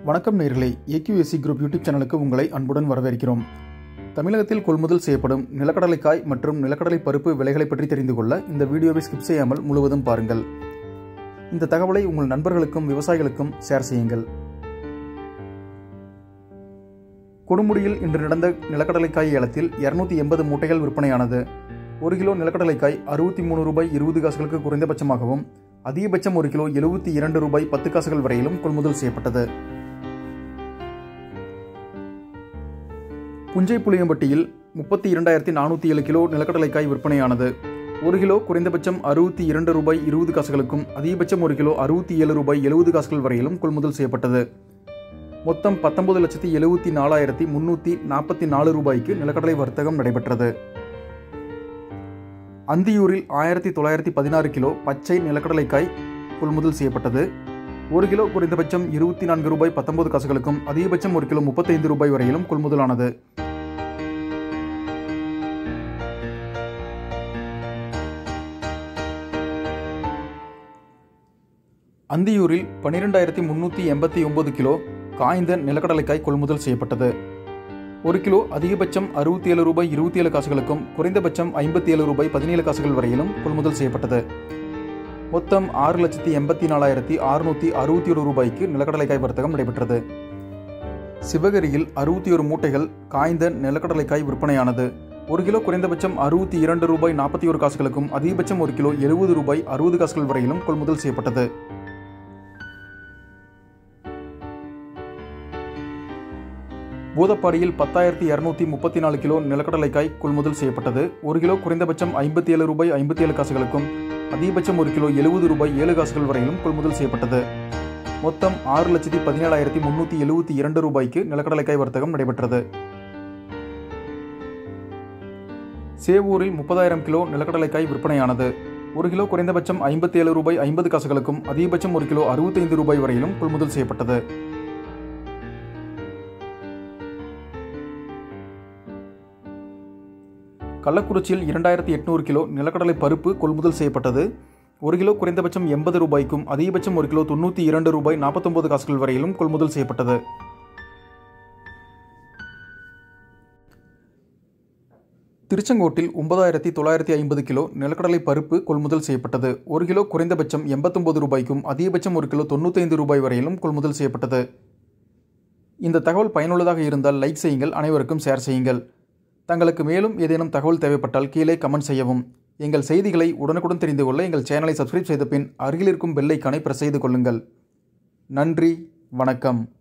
வணக்கம் நேர்களே AQSC group YouTube சேனலுக்கு உங்களை அன்புடன் வரவேற்கிறோம் தமிழகத்தில் கொள்முதல் செய்யப்படும் நிலக்கடலைக்காய் மற்றும் நிலக்கடலை பருப்பு விலைகளை பற்றி தெரிந்து கொள்ள இந்த வீடியோவை ஸ்கிப் செய்யாமல் முழுவதும் பாருங்கள் இந்த தகவலை உங்கள் நண்பர்களுக்கும் விவசாயிகளுக்கும் ஷேர் செய்யுங்கள் கொடுமுடியில் இன்று நடந்த நிலக்கடலைக்காய் ஏலத்தில் இருநூத்தி எண்பது மூட்டைகள் விற்பனையானது ஒரு கிலோ நிலக்கடலைக்காய் அறுபத்தி மூணு ரூபாய் இருபது காசுகளுக்கு குறைந்தபட்சமாகவும் அதிகபட்சம் ஒரு கிலோ எழுபத்தி இரண்டு ரூபாய் பத்து காசுகள் வரையிலும் கொள்முதல் செய்யப்பட்டது புஞ்சை புளியம்பட்டியில் முப்பத்தி இரண்டாயிரத்தி நானூற்றி ஏழு கிலோ நிலக்கடலைக்காய் விற்பனையானது ஒரு கிலோ குறைந்தபட்சம் அறுபத்தி இரண்டு ரூபாய் இருபது காசுகளுக்கும் அதிகபட்சம் ஒரு கிலோ அறுபத்தி ஏழு ரூபாய் எழுபது காசுகள் வரையிலும் கொள்முதல் செய்யப்பட்டது மொத்தம் பத்தொன்பது லட்சத்தி எழுபத்தி நாலாயிரத்தி முன்னூற்றி நாற்பத்தி நாலு ரூபாய்க்கு நிலக்கடலை வர்த்தகம் நடைபெற்றது அந்தியூரில் ஆயிரத்தி தொள்ளாயிரத்தி பதினாறு கிலோ பச்சை நிலக்கடலைக்காய் கொள்முதல் செய்யப்பட்டது ஒரு கிலோ குறைந்தபட்சம் இருபத்தி நான்கு ரூபாய் பத்தொன்பது காசுகளுக்கும் அதிகபட்சம் ஒரு கிலோ முப்பத்தைந்து ரூபாய் வரையிலும் கொள்முதலானது அந்தியூரில் பன்னிரெண்டாயிரத்தி முன்னூற்றி எண்பத்தி ஒன்பது கிலோ காய்ந்த நிலக்கடலைக்காய் கொள்முதல் செய்யப்பட்டது ஒரு கிலோ அதிகபட்சம் அறுபத்தி ஏழு ரூபாய் இருபத்தி ஏழு காசுகளுக்கும் குறைந்தபட்சம் ஐம்பத்தி ஏழு ரூபாய் பதினேழு காசுகள் வரையிலும் கொள்முதல் செய்யப்பட்டது மொத்தம் ஆறு லட்சத்தி எண்பத்தி நாலாயிரத்தி அறுநூற்றி அறுபத்தி ஒரு ரூபாய்க்கு நிலக்கடலைக்காய் வர்த்தகம் நடைபெற்றது சிவகரியில் அறுபத்தி ஒரு மூட்டைகள் காய்ந்த நிலக்கடலைக்காய் விற்பனையானது ஒரு கிலோ குறைந்தபட்சம் அறுபத்தி இரண்டு ரூபாய் நாற்பத்தி ஒரு காசுகளுக்கும் அதிகபட்சம் ஒரு கிலோ எழுபது ரூபாய் அறுபது காசுகள் வரையிலும் கொள்முதல் செய்யப்பட்டது பூதப்பாடியில் பத்தாயிரத்தி இரநூத்தி முப்பத்தி நாலு கிலோ நிலக்கடலைக்காய் கொள்முதல் செய்யப்பட்டது ஒரு கிலோ குறைந்தபட்சம் ஐம்பத்தி ஏழு ரூபாய் ஐம்பத்தி ஏழு காசுகளுக்கும் அதிகபட்சம் ஒரு கிலோ எழுபது ரூபாய் ஏழு காசுகள் வரையிலும் கொள்முதல் செய்யப்பட்டது மொத்தம் ஆறு லட்சத்தி பதினேழாயிரத்தி முன்னூற்றி எழுபத்தி இரண்டு ரூபாய்க்கு நிலக்கடலைக்காய் வர்த்தகம் நடைபெற்றது சேவூரில் முப்பதாயிரம் கிலோ நிலக்கடலைக்காய் விற்பனையானது ஒரு கிலோ குறைந்தபட்சம் ஐம்பத்தி ஏழு ரூபாய் ஐம்பது காசுகளுக்கும் அதிகபட்சம் ஒரு கிலோ அறுபத்தைந்து ரூபாய் வரையிலும் கொள்முதல் செய்யப்பட்டது கள்ளக்குறிச்சியில் இரண்டாயிரத்தி எட்நூறு கிலோ நிலக்கடலை பருப்பு கொள்முதல் செய்யப்பட்டது ஒரு கிலோ குறைந்தபட்சம் எண்பது ரூபாய்க்கும் அதிகபட்சம் ஒரு கிலோ தொண்ணூற்றி இரண்டு ரூபாய் நாற்பத்தொன்பது காசுகள் வரையிலும் கொள்முதல் செய்யப்பட்டது திருச்செங்கோட்டில் ஒன்பதாயிரத்தி தொள்ளாயிரத்தி ஐம்பது கிலோ நிலக்கடலை பருப்பு கொள்முதல் செய்யப்பட்டது ஒரு கிலோ குறைந்தபட்சம் எண்பத்தொன்பது ரூபாய்க்கும் அதிகபட்சம் ஒரு கிலோ தொண்ணூத்தைந்து ரூபாய் வரையிலும் கொள்முதல் செய்யப்பட்டது இந்த தகவல் பயனுள்ளதாக இருந்தால் லைக் செய்யுங்கள் அனைவருக்கும் ஷேர் செய்யுங்கள் தங்களுக்கு மேலும் ஏதேனும் தகவல் தேவைப்பட்டால் கீழே கமெண்ட் செய்யவும் எங்கள் செய்திகளை உடனுக்குடன் தெரிந்து கொள்ள எங்கள் சேனலை சப்ஸ்கிரைப் செய்த பின் அருகில் இருக்கும் பெல்லைக்கானை பிரஸ் செய்து கொள்ளுங்கள் நன்றி வணக்கம்